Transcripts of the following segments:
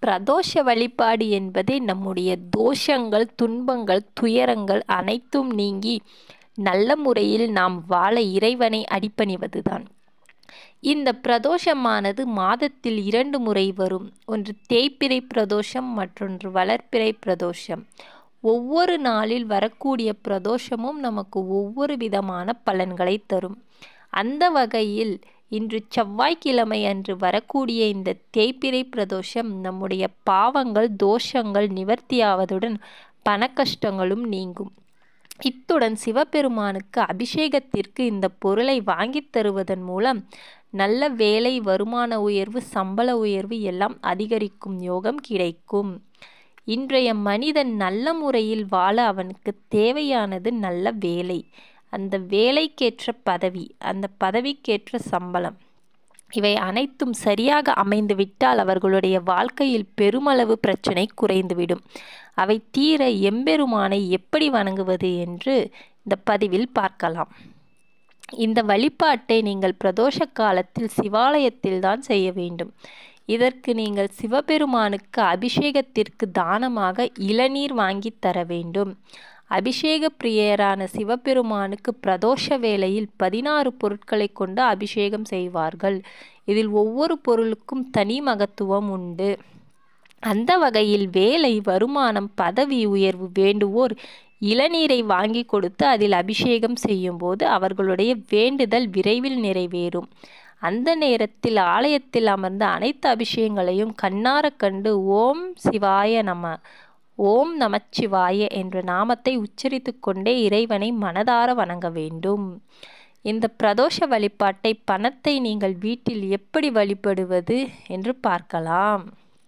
பிரதோஷ வழிபாடு என்பதே நம்முடைய தோஷங்கள் துன்பங்கள் துயரங்கள் அனைத்தும் நீங்கி நல்ல முறையில் நாம் வாழ இறைவனை அடிப்பணிவதுதான் இந்த பிரதோஷமானது மாதத்தில் இரண்டு முறை வரும் ஒன்று தேய்பிறை பிரதோஷம் மற்றொன்று வளர்ப்பிறை பிரதோஷம் ஒவ்வொரு நாளில் வரக்கூடிய பிரதோஷமும் நமக்கு ஒவ்வொரு விதமான பலன்களை தரும் அந்த வகையில் இன்று செவ்வாய்க்கிழமை அன்று வரக்கூடிய இந்த தேய்பிறை பிரதோஷம் நம்முடைய பாவங்கள் தோஷங்கள் நிவர்த்தியாவதுடன் பணக்கஷ்டங்களும் நீங்கும் இத்துடன் சிவபெருமானுக்கு அபிஷேகத்திற்கு இந்த பொருளை வாங்கித் தருவதன் மூலம் நல்ல வேலை வருமான உயர்வு சம்பள உயர்வு எல்லாம் அதிகரிக்கும் யோகம் கிடைக்கும் இன்றைய மனிதன் நல்ல முறையில் வாழ அவனுக்கு தேவையானது நல்ல வேலை அந்த வேலைக்கேற்ற பதவி அந்த பதவிக்கேற்ற சம்பளம் இவை அனைத்தும் சரியாக அமைந்துவிட்டால் அவர்களுடைய வாழ்க்கையில் பெருமளவு பிரச்சனை குறைந்துவிடும் அவை தீர எம்பெருமானை எப்படி வணங்குவது என்று இந்த பதிவில் பார்க்கலாம் இந்த வழிபாட்டை நீங்கள் பிரதோஷ காலத்தில் சிவாலயத்தில் தான் செய்ய வேண்டும் இதற்கு நீங்கள் சிவபெருமானுக்கு அபிஷேகத்திற்கு தானமாக இளநீர் வாங்கி தர வேண்டும் அபிஷேக பிரியரான சிவபெருமானுக்கு பிரதோஷ வேளையில் பதினாறு பொருட்களை கொண்டு அபிஷேகம் செய்வார்கள் இதில் ஒவ்வொரு பொருளுக்கும் தனி மகத்துவம் உண்டு அந்த வகையில் வேலை வருமானம் பதவி உயர்வு வேண்டுவோர் இளநீரை வாங்கி கொடுத்து அதில் அபிஷேகம் செய்யும்போது அவர்களுடைய வேண்டுதல் விரைவில் நிறைவேறும் அந்த நேரத்தில் ஆலயத்தில் அமர்ந்த அனைத்து அபிஷேகங்களையும் கண்ணார கண்டு ஓம் சிவாய நம ஓம் நமச்சிவாய என்ற நாமத்தை உச்சரித்து கொண்டே இறைவனை மனதார வணங்க வேண்டும் இந்த பிரதோஷ வழிபாட்டை பணத்தை நீங்கள் வீட்டில் எப்படி வழிபடுவது என்று பார்க்கலாம்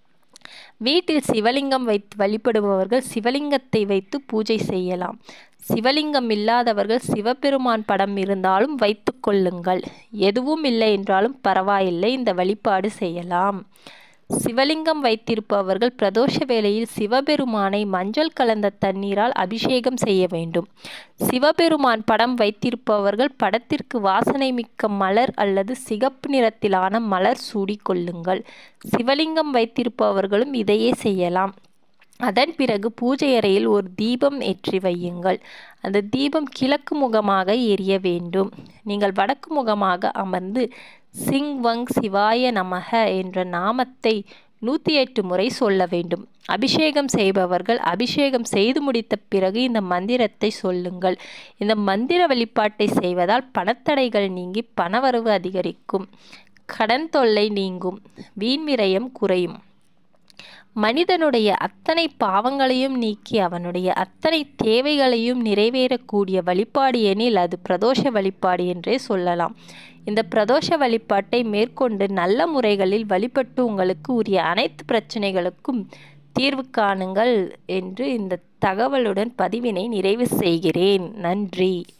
வீட்டில் சிவலிங்கம் வைத்து வழிபடுபவர்கள் சிவலிங்கத்தை வைத்து பூஜை செய்யலாம் சிவலிங்கம் இல்லாதவர்கள் சிவபெருமான் படம் இருந்தாலும் வைத்து கொள்ளுங்கள் எதுவும் இல்லை என்றாலும் பரவாயில்லை இந்த வழிபாடு செய்யலாம் சிவலிங்கம் வைத்திருப்பவர்கள் பிரதோஷ வேளையில் சிவபெருமானை மஞ்சள் கலந்த தண்ணீரால் அபிஷேகம் செய்ய வேண்டும் சிவபெருமான் படம் வைத்திருப்பவர்கள் படத்திற்கு வாசனை மிக்க மலர் அல்லது சிகப்பு நிறத்திலான மலர் சூடிக்கொள்ளுங்கள் சிவலிங்கம் வைத்திருப்பவர்களும் இதையே செய்யலாம் அதன் பிறகு பூஜை அறையில் ஒரு தீபம் ஏற்றி வையுங்கள் அந்த தீபம் கிழக்கு முகமாக எரிய வேண்டும் நீங்கள் வடக்கு முகமாக அமர்ந்து சிங் வங் சிவாய நமக என்ற நாமத்தை நூற்றி எட்டு முறை சொல்ல வேண்டும் அபிஷேகம் செய்பவர்கள் அபிஷேகம் செய்து முடித்த பிறகு இந்த மந்திரத்தை சொல்லுங்கள் இந்த மந்திர வழிபாட்டை செய்வதால் பணத்தடைகள் நீங்கி பணவரவு அதிகரிக்கும் கடன் தொல்லை நீங்கும் வீண் விரயம் குறையும் மனிதனுடைய அத்தனை பாவங்களையும் நீக்கி அவனுடைய அத்தனை தேவைகளையும் நிறைவேறக்கூடிய வழிபாடு எனில் அது பிரதோஷ வழிபாடு என்றே சொல்லலாம் இந்த பிரதோஷ வழிபாட்டை மேற்கொண்டு நல்ல முறைகளில் வழிபட்டு உங்களுக்கு உரிய அனைத்து பிரச்சனைகளுக்கும் தீர்வு காணுங்கள் என்று இந்த தகவலுடன் பதிவினை நிறைவு செய்கிறேன் நன்றி